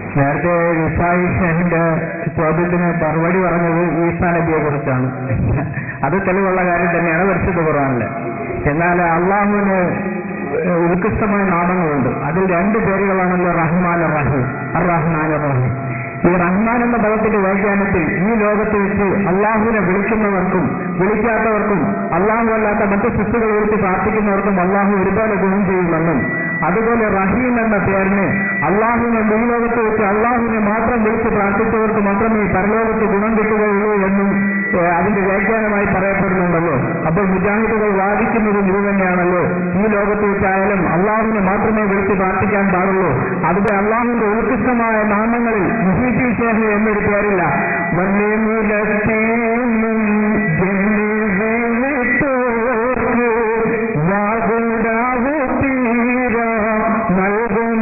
നേരത്തെ റിസായി ഷെഹിന്റെ ചോദ്യത്തിന് മറുപടി പറഞ്ഞത് ഈസാ നബിയെ കുറിച്ചാണ് അത് തെളിവുള്ള കാര്യം തന്നെയാണ് പരിശുദ്ധ ഖുർആനില് എന്നാൽ അള്ളാഹുവിന് ഉത്കൃഷ്ടമായ നാമങ്ങളുണ്ട് അതിൽ രണ്ട് പേരുകളാണല്ലോ റഹ്മാൻ റഹീം അർ റഹ്മാൻ റഹീം ഈ റഹ്മാൻ എന്ന പദത്തിന്റെ വ്യാഖ്യാനത്തിൽ ഈ ലോകത്ത് വെച്ച് അള്ളാഹുവിനെ വിളിക്കുന്നവർക്കും വിളിക്കാത്തവർക്കും അള്ളാഹു അല്ലാത്ത മറ്റു സൃഷ്ടികൾ വിളിച്ച് പ്രാർത്ഥിക്കുന്നവർക്കും അള്ളാഹു ഒരുപോലെ ഗുണം ചെയ്യുമെന്നും അതുപോലെ റഹീം എന്ന പേരിന് അള്ളാഹുവിനെ ഈ ലോകത്ത് വെച്ച് അള്ളാഹുവിനെ മാത്രം വിളിച്ച് പ്രാർത്ഥിച്ചവർക്ക് മാത്രമേ പരലോകത്ത് ഗുണം കിട്ടുകയുള്ളൂ എന്നും ഏഹ്, അതിന്റെ വ്യാഖ്യാനമായി പറയപ്പെടുന്നുണ്ടല്ലോ അപ്പോൾ മുജാഹിദുകൾ വാദിക്കുന്നത് ഇത് തന്നെയാണല്ലോ ഈ ലോകത്ത് വെച്ചായാലും അള്ളാഹുവിനെ മാത്രമേ വിളിച്ച് പ്രാർത്ഥിക്കാൻ പാടുള്ളൂ അതിന്റെ അള്ളാഹുവിന്റെ ഉത്കൃഷ്ടമായ നാമങ്ങളിൽ മുഹീദി ഷേഖ് എന്നൊരു പേരില്ല മണ്ണിനിലത്തേന്നും ജന്നിവിട്ടോർക്ക് വാകുടാവു തീര നൽകും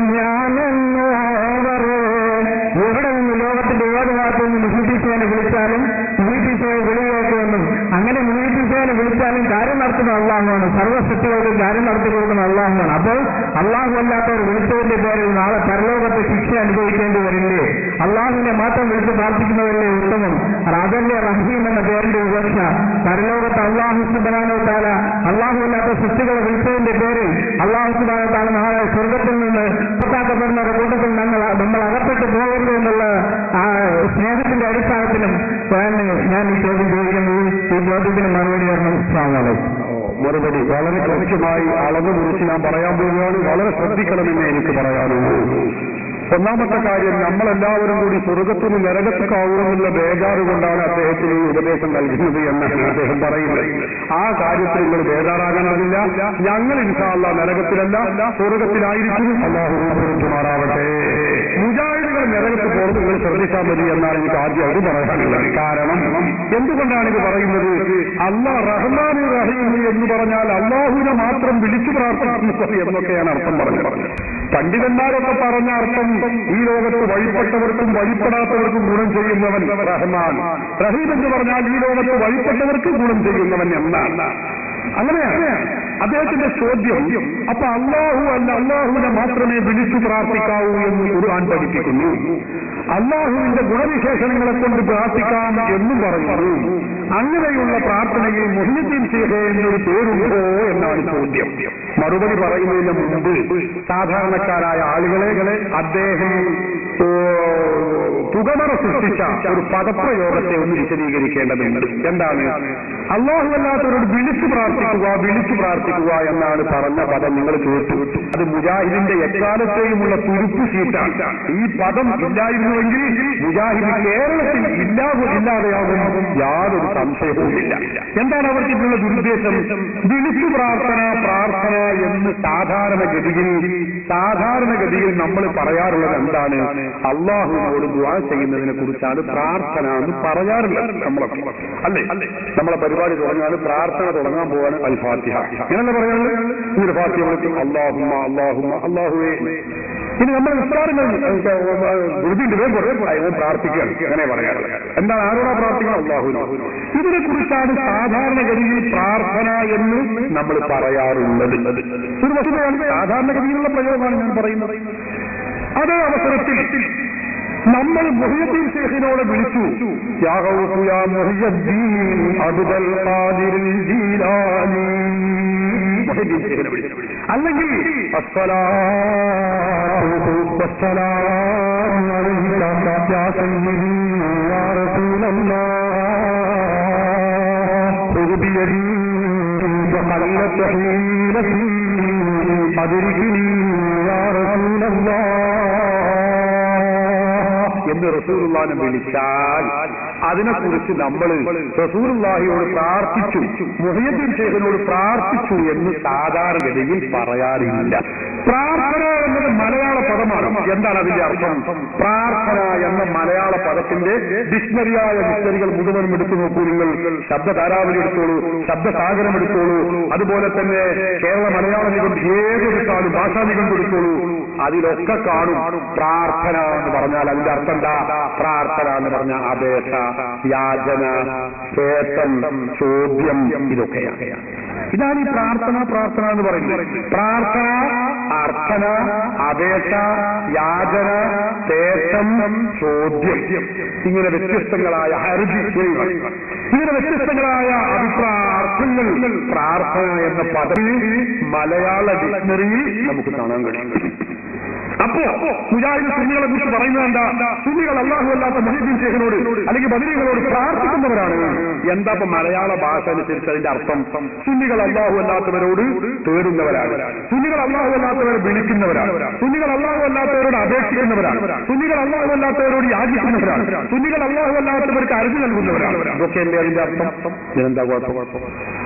ഞാനെന്നോവർ എവിടെ നിന്ന് ലോകത്തിന്റെ ഏത് ഭാഗത്തു നിന്ന് മുഹീദിസേനെ വിളിച്ചാലും മുഹീദിസയെ വിളിയേക്കുമെന്നും അങ്ങനെ മുഹീദിസേനെ വിളിച്ചാലും കാര്യം നടത്തുന്ന അള്ളാഹുവാണ് സർവ്വസൃഷ്ടികൾക്കും കാര്യം നടത്തി കൊടുക്കുന്ന അള്ളാഹുവാണ് അപ്പോൾ അള്ളാഹു അല്ലാത്തവർ വിളിച്ചതിന്റെ പേരിൽ നാളെ പരലോകത്തെ ശിക്ഷ അനുഭവിക്കേണ്ടി വരില്ലേ അള്ളാഹുവിനെ മാത്രം വിളിച്ച് പ്രാർത്ഥിക്കുന്നതല്ലേ ഉത്തമം അതല്ലേ റഹീം എന്ന പേരിന്റെ വിവക്ഷ പരലോകത്ത് അള്ളാഹു സുബാനോ താല അള്ളാഹു അല്ലാത്ത സൃഷ്ടികളെ വിളിച്ചതിന്റെ പേരിൽ അള്ളാഹു സുബാനോ താല നാളെ സ്വർഗത്തിൽ നിന്ന് പുറത്താക്കപ്പെടുന്നവരുടെ കൂട്ടത്തിൽ ഞങ്ങൾ നമ്മൾ അകപ്പെട്ടു പോകരുത് എന്നുള്ള ആ സ്നേഹത്തിന്റെ അടിസ്ഥാനത്തിലും ഞാൻ ഞാൻ ഈ ചോദ്യം ചോദിക്കുന്നത് ഈ ചോദ്യത്തിന് മറുപടി വരണം സ്വാമികളെ മറുപടി വളരെ കൃത്യമായി അളന്നു കുറിച്ച് ഞാൻ പറയാൻ പോവുകയാണ് വളരെ ശ്രദ്ധിക്കണമെന്ന് എനിക്ക് പറയാനുള്ളൂ ഒന്നാമത്തെ കാര്യം നമ്മളെല്ലാവരും കൂടി സ്വർഗത്തിന് നരകത്തേക്കാവുമെന്നുള്ള ബേജാറ് കൊണ്ടാണ് അദ്ദേഹത്തിന് ഈ ഉപദേശം നൽകുന്നത് എന്നാണ് അദ്ദേഹം പറയുന്നത് ആ കാര്യത്തിൽ നിങ്ങൾ ബേജാറാകണമെന്നില്ല ഞങ്ങൾ ഇൻഷാല്ല നരകത്തിലല്ല സ്വർഗത്തിലായിരിക്കും അള്ളാഹു മാറാവട്ടെ മുജാഹിദുകൾ നരകത്ത് പോകുന്നത് നിങ്ങൾ ശ്രദ്ധിച്ചാൽ മതി എന്നാണ് എനിക്ക് ആദ്യം അത് പറയാനുള്ളത് കാരണം എന്തുകൊണ്ടാണ് ഇത് പറയുന്നത് അള്ളാഹ് റഹ്മാൻ റഹീം എന്ന് പറഞ്ഞാൽ അള്ളാഹുവിനെ മാത്രം വിളിച്ചു പ്രാർത്ഥിക്കുന്നത് എന്നൊക്കെയാണ് അർത്ഥം പറഞ്ഞത് പണ്ഡിതന്മാരൊക്കെ പറഞ്ഞ അർത്ഥം ഈ ലോകത്ത് വഴിപ്പെട്ടവർക്കും വഴിപ്പെടാത്തവർക്കും ഗുണം ചെയ്യുന്നവൻ റഹ്മാൻ റഹീം എന്ന് പറഞ്ഞാൽ ഈ ലോകത്ത് വഴിപ്പെട്ടവർക്കും ഗുണം ചെയ്യുന്നവൻ എന്നാണ് അങ്ങനെയാണ് അദ്ദേഹത്തിന്റെ ചോദ്യം അപ്പൊ അള്ളാഹു അല്ല അള്ളാഹുവിനെ മാത്രമേ വിളിച്ചു പ്രാർത്ഥിക്കാവൂ എന്ന് ഖുർആൻ പഠിപ്പിക്കുന്നു അള്ളാഹുവിന്റെ ഗുണവിശേഷണങ്ങളെ കൊണ്ട് പ്രാർത്ഥിക്കാം എന്നും പറയുന്നു അങ്ങനെയുള്ള പ്രാർത്ഥനയിൽ മുഹ്യദ്ദീൻ ഷേഖ് എന്നൊരു പേരുണ്ടോ എന്നാണ് ചോദ്യം മറുപടി പറയുന്നതിന് മുമ്പ് സാധാരണക്കാരായ ആളുകളെ അദ്ദേഹം ഓ, പുകമറ സൃഷ്ടിച്ച ഒരു പദപ്രയോഗത്തെ ഒന്ന് വിശദീകരിക്കേണ്ടതുണ്ട് എന്താണ് അള്ളാഹു അല്ലാത്തവരോട് വിളിച്ചു പ്രാർത്ഥിക്കുക വിളിച്ചു പ്രാർത്ഥിക്കുക എന്നാണ് പറഞ്ഞ പദം നിങ്ങൾ കേട്ടു അത് മുജാഹിദിന്റെ എക്കാലത്തെയുമുള്ള തുരുപ്പ് സീറ്റാണ് ഈ പദം ഇല്ലായിരുന്നുവെങ്കിൽ മുജാഹിദ് കേരളത്തിൽ ഇല്ലാതെ ഇല്ലാതെയാകും യാതൊരു സംശയവുമില്ല എന്താണ് അവർക്ക് ഇതിനുള്ള ദുരുദ്ദേശം വിളിച്ചു പ്രാർത്ഥന പ്രാർത്ഥന എന്ന് സാധാരണഗതിയിൽ സാധാരണഗതിയിൽ നമ്മൾ പറയാറുള്ളത് എന്താണ് അള്ളാഹുവിനോട് ദുആ ചെയ്യുന്നതിനെ കുറിച്ചാണ് പ്രാർത്ഥന എന്ന് പറയാറുള്ളത് നമ്മളൊക്കെ അല്ലേ നമ്മളെ പരിപാടി തുടങ്ങാൻ പ്രാർത്ഥന തുടങ്ങാൻ പോവാണ് അൽ ഫാത്തിഹ ഇങ്ങനെ പറയാനുള്ളത് ഈ ഫാത്തിഹ വിളിക്കും അള്ളാഹുമ്മ അള്ളാഹുമ്മ അള്ളാഹുവേ ഇനി നമ്മൾ നിസ്കാരങ്ങൾ ഗുരുതിന്റെ വേഗം പ്രാർത്ഥിക്കുകയാണ് അങ്ങനെ പറയാറുള്ളത് എന്താണ് ആരോടാ പ്രാർത്ഥിക്കണം അള്ളാഹുവിനോ ഇതിനെ കുറിച്ചാണ് സാധാരണഗതിയിൽ പ്രാർത്ഥന എന്ന് നമ്മൾ പറയാറുള്ളത് ഒരു വസ്തുതയാണ് സാധാരണഗതിയിലുള്ള പ്രയോഗമാണ് ഞാൻ പറയുന്നത് അതേ അവസരത്തിൽ നമ്മൾ മുഹിയദ്ദീൻ ഷേഖിനോട് വിളിച്ചു യാ ഗൗസു യാ മുഹിയദ്ദീൻ അബ്ദുൽ ഖാദിർ ജീലാനി മുഹിയദ്ദീൻ ഷേഖിനെ വിളിച്ചു അല്ലെങ്കിൽ അസ്സലാത്തു വസ്സലാമു അലൈക യാ സയ്യിദി യാ റസൂലല്ലാഹ് خذ بيدي فقلت حيلتي أدركني يا رسول الله എന്ന് റസൂലുള്ളാനെ വിളിച്ചാൽ അതിനെക്കുറിച്ച് നമ്മൾ റസൂലുള്ളാഹിയോട് പ്രാർത്ഥിച്ചു മുഹയ്യദ്ദീൻ ഷേഖിനോട് പ്രാർത്ഥിച്ചു എന്ന് സാധാരണഗതിയിൽ പറയാറില്ല പ്രാർത്ഥന എന്നത് മലയാള പദമാണ് എന്താണ് അതിന്റെ അർത്ഥം പ്രാർത്ഥന എന്ന മലയാള പദത്തിന്റെ ഡിക്ഷണറിയായ ഡിക്ഷണറികൾ മുഴുവനും എടുത്തു നോക്കൂ നിങ്ങൾ ശബ്ദ ധാരാവലി എടുത്തോളൂ ശബ്ദസാഗരം എടുത്തോളൂ അതുപോലെ തന്നെ കേരള മലയാള നിഘണ്ടു ഏതെടുത്താലും ഭാഷാ നിഘണ്ടു എടുത്തോളൂ അതിലൊക്കെ കാണും പ്രാർത്ഥന എന്ന് പറഞ്ഞാൽ അതിന്റെ അർത്ഥം എന്താ പ്രാർത്ഥന എന്ന് പറഞ്ഞ അപേക്ഷ യാചന ചേത്തം ചോദ്യം ഇതൊക്കെയാണ് ഇതാണ് ഈ പ്രാർത്ഥന പ്രാർത്ഥന എന്ന് പറയുന്നത് പ്രാർത്ഥന അർത്ഥന അപേക്ഷ യാചന തേട്ടം ചോദ്യം ഇങ്ങനെ വ്യത്യസ്തങ്ങളായ ഹർജി ചെയ്യുക ഇങ്ങനെ വ്യത്യസ്തങ്ങളായ അഭിപ്രാർത്ഥങ്ങൾ പ്രാർത്ഥന എന്ന പദം മലയാള ഡിക്ഷണറിയിൽ നമുക്ക് കാണാൻ കഴിയും അപ്പോ മുജാഹിദ് സുന്നികളെ കുറിച്ച് പറയുന്നത് എന്താ സുന്നികൾ അള്ളാഹു അല്ലാത്ത മൊഹീദ്ദീൻ ഷേഖിനോട് അല്ലെങ്കിൽ ബദരീകളോട് പ്രാർത്ഥിക്കുന്നവരാണ് എന്താ ഇപ്പൊ മലയാള ഭാഷ അനുസരിച്ച് അതിന്റെ അർത്ഥം സുന്നികൾ അള്ളാഹു അല്ലാത്തവരോട് തേടുന്നവരാണ് സുന്നികൾ അള്ളാഹു അല്ലാത്തവരെ വിളിക്കുന്നവരാണ് സുന്നികൾ അള്ളാഹു അല്ലാത്തവരോട് അപേക്ഷിക്കുന്നവരാണ് സുന്നികൾ അള്ളാഹു അല്ലാത്തവരോട് യാചിക്കുന്നവരാണ് സുന്നികൾ അള്ളാഹു അല്ലാത്തവർക്ക് അരുതി നൽകുന്നവരാണ് ഇതൊക്കെ അല്ലേ അതിന്റെ അർത്ഥം ഇതിനെന്താ കുഴപ്പം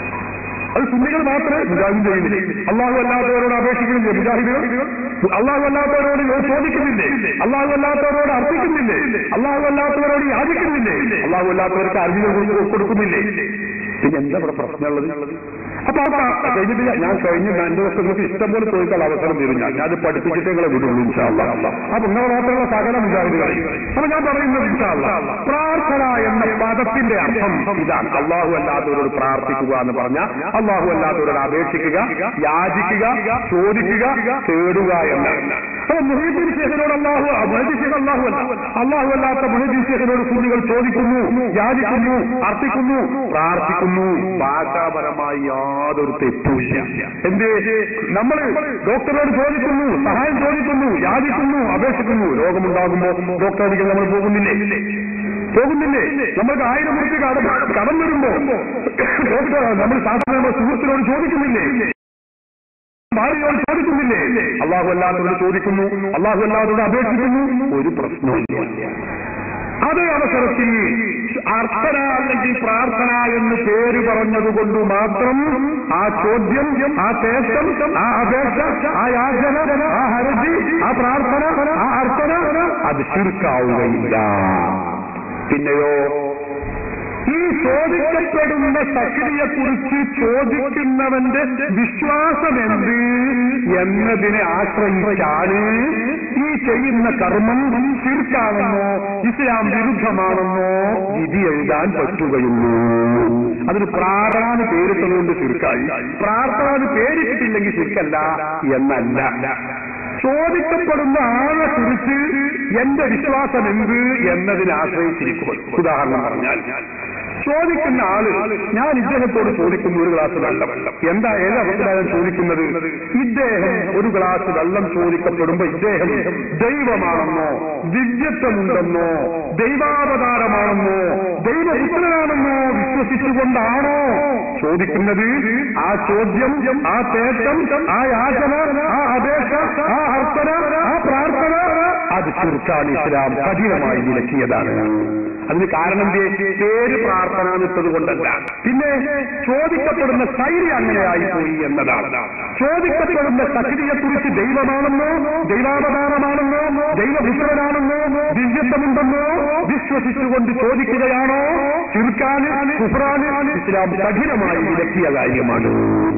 അത് സുന്നികൾ മാത്രമേ മുജാഹിദ് ചെയ്യുന്നില്ലേ അള്ളാഹു അല്ലാത്തവരോട് അപേക്ഷിക്കുന്നില്ലേ മുജാഹിദുകൾ അള്ളാഹു അല്ലാത്തവരോട് ചോദിക്കുന്നില്ലേ അള്ളാഹു അല്ലാത്തവരോട് അർപ്പിക്കുന്നില്ലേ അള്ളാഹു അല്ലാത്തവരോട് യാചിക്കുന്നില്ലേ അള്ളാഹു അല്ലാത്തവർക്ക് അറിവുകൾ കൊടുക്കുന്നില്ലേ പിന്നെ എന്താ ഇവിടെ പ്രശ്നമുള്ളത് അപ്പൊ ആ കഴിഞ്ഞിട്ട് ഞാൻ കഴിഞ്ഞ രണ്ടു ദിവസം നിങ്ങൾക്ക് ഇഷ്ടം പോലെ ചോദിക്കാൻ അവസരം തരും ഞാൻ അത് പഠിപ്പിച്ചിട്ട് നിങ്ങളെ വിടുള്ളൂ ഇൻഷാല്ല അപ്പൊ നിങ്ങൾ മാത്രമുള്ള സകല വിചാരികളായി അപ്പൊ ഞാൻ പറയുന്നത് ഇൻഷാല്ല പ്രാർത്ഥന എന്ന പദത്തിന്റെ അർത്ഥം ഇതാണ് അള്ളാഹു അല്ലാത്തവരോട് പ്രാർത്ഥിക്കുക എന്ന് പറഞ്ഞാൽ അള്ളാഹു അല്ലാത്തവരോട് അപേക്ഷിക്കുക യാചിക്കുക ചോദിക്കുക തേടുക എന്നാണ് അപ്പൊ മുഹീദ്ദീൻ ഷേഖിനോട് അള്ളാഹു മുഹീദ്ദീൻ ഷേഖ് അള്ളാഹു അല്ല അള്ളാഹു അല്ലാത്ത മുഹീദ്ദീൻ ഷേഖിനോട് സുന്നികൾ ചോദിക്കുന്നു യാചിക്കുന്നു അർത്ഥിക്കുന്നു പ്രാർത്ഥിക്കുന്നു ഭാഷാപരമായി യാതൊരു തെറ്റുമില്ല എന്ത് നമ്മൾ ഡോക്ടറോട് ചോദിക്കുന്നു സഹായം ചോദിക്കുന്നു യാചിക്കുന്നു അപേക്ഷിക്കുന്നു രോഗമുണ്ടാകുമ്പോ ഡോക്ടറെ അടുക്കൽ നമ്മൾ പോകുന്നില്ലേ പോകുന്നില്ലേ നമ്മൾക്ക് ആയിരം റുപ്യ കടം കടം വരുമ്പോ ഡോക്ടർ നമ്മൾ സാധാരണ നമ്മുടെ സുഹൃത്തിനോട് ചോദിക്കുന്നില്ലേ ഭാര്യയോട് ചോദിക്കുന്നില്ലേ അള്ളാഹു അല്ലാത്തവരോട് ചോദിക്കുന്നു അള്ളാഹു അല്ലാത്തവരോട് അപേക്ഷിക്കുന്നു ഒരു പ്രശ്നമില്ല അതേ അവസരത്തിൽ അർത്ഥന അല്ലെങ്കിൽ പ്രാർത്ഥന എന്ന് പേര് പറഞ്ഞതുകൊണ്ട് മാത്രം ആ ചോദ്യം ആ തേട്ടം ആ അപേക്ഷ ആ യാചന ആ ഹർജി ആ പ്രാർത്ഥന ആ അർത്ഥന അത് ചുരുക്കാവുകയില്ല പിന്നെയോ ഈ ചോദിക്കപ്പെടുന്ന ശക്തിയെക്കുറിച്ച് ചോദിക്കുന്നവന്റെ വിശ്വാസം എന്ത് എന്നതിനെ ആശ്രയിച്ചാണ് ഈ ചെയ്യുന്ന കർമ്മം ശിർക്കാണെന്നോ ഇസ്ലാം വിരുദ്ധമാണെന്നോ വിധി എഴുതാൻ പറ്റുകയുള്ളൂ അതിന് പ്രാർത്ഥന പേരിട്ടതുകൊണ്ട് ശിർക്കായി പ്രാർത്ഥന പേരിട്ടിട്ടില്ലെങ്കിൽ ശിർക്കല്ല എന്നല്ല ചോദിക്കപ്പെടുന്ന ആളെ കുറിച്ച് എന്റെ വിശ്വാസം എന്ത് എന്നതിനെ ആശ്രയിച്ചിരിക്കും ഉദാഹരണം പറഞ്ഞാൽ ചോദിക്കുന്ന ആള് ഞാൻ ഇദ്ദേഹത്തോട് ചോദിക്കുന്നു ഒരു ഗ്ലാസ് വെള്ളം എന്താ ഏത് അവസ്ഥയിലാണ് ചോദിക്കുന്നത് ഇദ്ദേഹം ഒരു ഗ്ലാസ് വെള്ളം ചോദിക്കപ്പെടുമ്പോ ഇദ്ദേഹം ദൈവമാണെന്നോ ദിവ്യത്വമുണ്ടെന്നോ ദൈവാവതാരമാണെന്നോ ദൈവപുത്രനാണെന്നോ വിശ്വസിച്ചുകൊണ്ടാണോ ചോദിക്കുന്നത് ആ ചോദ്യം ആ തേട്ടം ആ യാചന ആ അപേക്ഷ ആ അർത്ഥന ആ പ്രാർത്ഥന അത് ചുരുക്കാൻ ഇസ്ലാം കഠിനമായി വിലക്കിയതാണ് അതിന് കാരണം എന്തേ? പേര് പ്രാർത്ഥന എന്നത് കൊണ്ടല്ല പിന്നെ ചോദിക്കപ്പെടുന്ന ശൈലി അങ്ങനെയായി പോയി എന്നതാണ് ചോദിക്കപ്പെടുന്ന ശക്തിയെക്കുറിച്ച് ദൈവമാണെന്നോ ദൈവാവതാരമാണെന്നോ ദൈവപുത്രനാണെന്നോ ദിവ്യത്വമുണ്ടെന്നോ വിശ്വസിച്ചുകൊണ്ട് ചോദിക്കുകയാണോ ചുരുക്കാന് കുഫ്രാന് ഇസ്ലാം കഠിനമായി വിലക്കിയ കാര്യമാണ്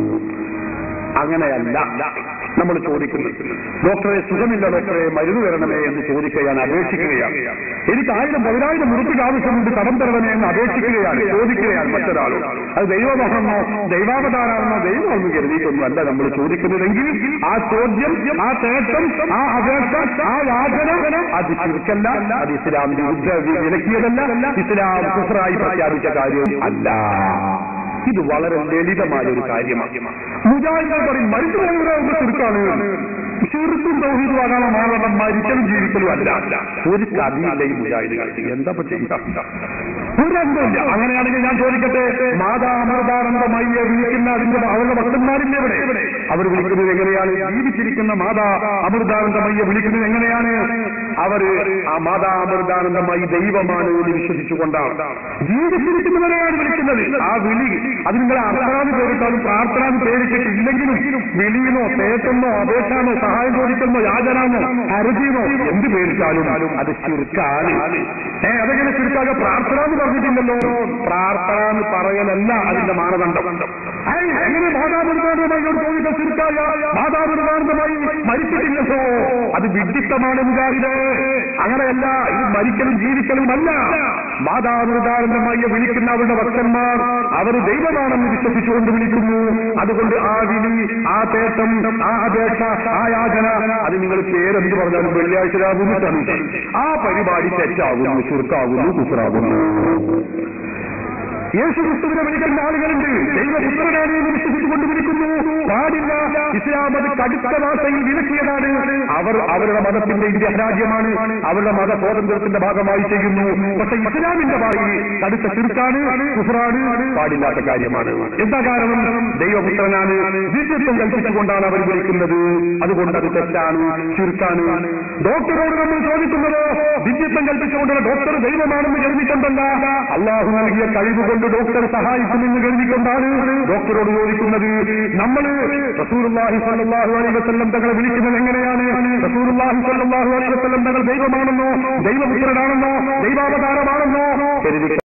അങ്ങനെയല്ല നമ്മൾ ചോദിക്കുന്നത് ഡോക്ടറെ സുഖമില്ല ഡോക്ടറെ മരുന്ന് തരണമേ എന്ന് ചോദിക്കുകയാണ് അപേക്ഷിക്കുകയാണ് എനിക്ക് ആയിരം പതിനായിരം മുറുപ്പിന് ആവശ്യമുണ്ട് കടം തരണമേ എന്ന് അപേക്ഷിക്കുകയാണ് ചോദിക്കുകയാണ് മറ്റൊരാൾ അത് ദൈവമാണെന്നോ ദൈവാവതാരാണെന്നോ ദൈവമെന്ന് കരുതിയിട്ടൊന്നും അല്ല നമ്മൾ ചോദിക്കുന്നതെങ്കിൽ ആ ചോദ്യം ആ തേട്ടം ആ അപേക്ഷ ആ യാചന അത് ചുരുക്കല്ല അത് ഇസ്ലാം വിരുദ്ധ വിലക്കിയതല്ല ഇസ്ലാം കുഫറായി പ്രഖ്യാപിച്ച കാര്യവും അല്ല ഇത് വളരെ ലളിതമായ ഒരു കാര്യമാണ് മുജാഹിദ് പറയും മരിച്ചു പോകുന്നവരെ ചുരുക്കാണ് ചുരുക്കും തൗഹീദുമാകാനുള്ള മാനദണ്ഡം മരിക്കലും ജീവിക്കലും അല്ല ഒരു കഥയില്ല ഈ മുജാഹിദ് കളിച്ച് എന്താ ഇപ്പൊ ചെയ്യുക ഒരു അന്തമില്ല അങ്ങനെയാണെങ്കിൽ ഞാൻ ചോദിക്കട്ടെ മാതാ അമൃതാനന്ദമയ്യെ വിളിക്കുന്ന അതിന്റെ അവരുടെ ഭക്തന്മാരില്ലേ ഇവിടെ അവർ വിളിക്കുന്നത് എങ്ങനെയാണ് ജീവിച്ചിരിക്കുന്ന മാതാ അമൃതാനന്ദമയ്യെ വിളിക്കുന്നത് എങ്ങനെയാണ് അവര് ആ മാതാ അമൃതാനന്ദമയി ദൈവമാണ് എന്ന് വിശ്വസിച്ചുകൊണ്ടാണ് ജീവിച്ചിരിക്കുന്നവരെയാണ് വിളിക്കുന്നത് ആ വിളി അത് നിങ്ങൾ അർത്ഥനാന്ന് പേരിട്ടാലും പ്രാർത്ഥനാന്ന് പേരിട്ടിട്ട് ഇല്ലെങ്കിലും വിളിയെന്നോ തേട്ടെന്നോ അപേക്ഷാന്നോ സഹായം ചോദിക്കുന്നോ യാചനാന്നോ ഹർജിന്നോ എന്ത് പേരിട്ടാലും അത് ചുരുക്കാണ് ഏ അതെങ്ങനെ ചുരുക്കാകെ പ്രാർത്ഥന എന്ന് പറഞ്ഞിട്ടില്ലല്ലോ പ്രാർത്ഥന എന്ന് പറയലല്ല അതിന്റെ മാനദണ്ഡം ഐ, എങ്ങനെ മാതാപിതാക്കളുമായോട് ചോദിച്ച ചുരുക്കായ മാതാപിതാക്കളുമായി മരിച്ചിട്ടില്ലല്ലോ അത് വിഡിത്തമാണ് മുജാഹിദ് അങ്ങനെയല്ല ഇത് മരിക്കലും ജീവിക്കലും അല്ല മാതാപിതാരന്തമായി വിളിക്കുന്ന അവരുടെ ഭക്തന്മാർ അവർ ദൈവമാണെന്ന് വിശ്വസിച്ചുകൊണ്ട് വിളിക്കുന്നു അതുകൊണ്ട് ആ വിളി ആ തേട്ടം ആ അപേക്ഷ ആ യാചന അത് നിങ്ങൾ പേരെന്ത് പറഞ്ഞാലും വെള്ളിയാഴ്ച രാകുന്നു തന്നെ ആ പരിപാടി തെറ്റാകുന്നു ചുരുക്കാകുന്നു കുസറാകുന്നു യേശു ക്രിസ്തുവിനെ വിളിക്കുന്ന ആളുകളുണ്ട് ദൈവപുത്രനാണ് എന്ന് വിശ്വസിച്ചുകൊണ്ട് വിളിക്കുന്നു പാടില്ല ഇസ്ലാം അത് കടുത്ത ഭാഷയിൽ വിലക്കിയതാണ് അവർ അവരുടെ മതത്തിന്റെ ഇന്ത്യ രാജ്യമാണ് അവരുടെ മത സ്വാതന്ത്ര്യത്തിന്റെ ഭാഗമായി ചെയ്യുന്നു പക്ഷെ ഇസ്ലാമിന്റെ ഭാഗയിൽ കടുത്ത ചുരുക്കാണ് കുഫറാണ് പാടില്ലാത്ത കാര്യമാണ് എന്താ കാരണം ദൈവപുത്രനാണ് ദിവ്യത്വം കൽപ്പിച്ചുകൊണ്ടാണ് അവർ വിളിക്കുന്നത് അതുകൊണ്ട് അത് തെറ്റാണ് ചുരുക്കാണ് ഡോക്ടറോട് നമ്മൾ ചോദിക്കുന്നതോ ദിവ്യത്വം കൽപ്പിച്ചുകൊണ്ടുള്ള ഡോക്ടർ ദൈവമാണെന്ന് കരുതിക്കൊണ്ടല്ല അള്ളാഹു നൽകിയ കഴിവ് കൊണ്ട് ഡോക്ടർ സഹായിക്കുമെന്ന് കരുതിക്കൊണ്ടാണ് ഡോക്ടറോട് ചോദിക്കുന്നത് നമ്മൾ റസൂലുള്ളാഹി സ്വല്ലല്ലാഹു അലൈഹി വസല്ലം തങ്ങളെ വിളിക്കുന്നത് എങ്ങനെയാണ് റസൂലുള്ളാഹി സ്വല്ലല്ലാഹു അലൈഹി വസല്ലം തങ്ങൾ ദൈവമാണെന്നോ ദൈവപുത്രനാണെന്നോ ദൈവാവതാരമാണെന്നോ കരുതി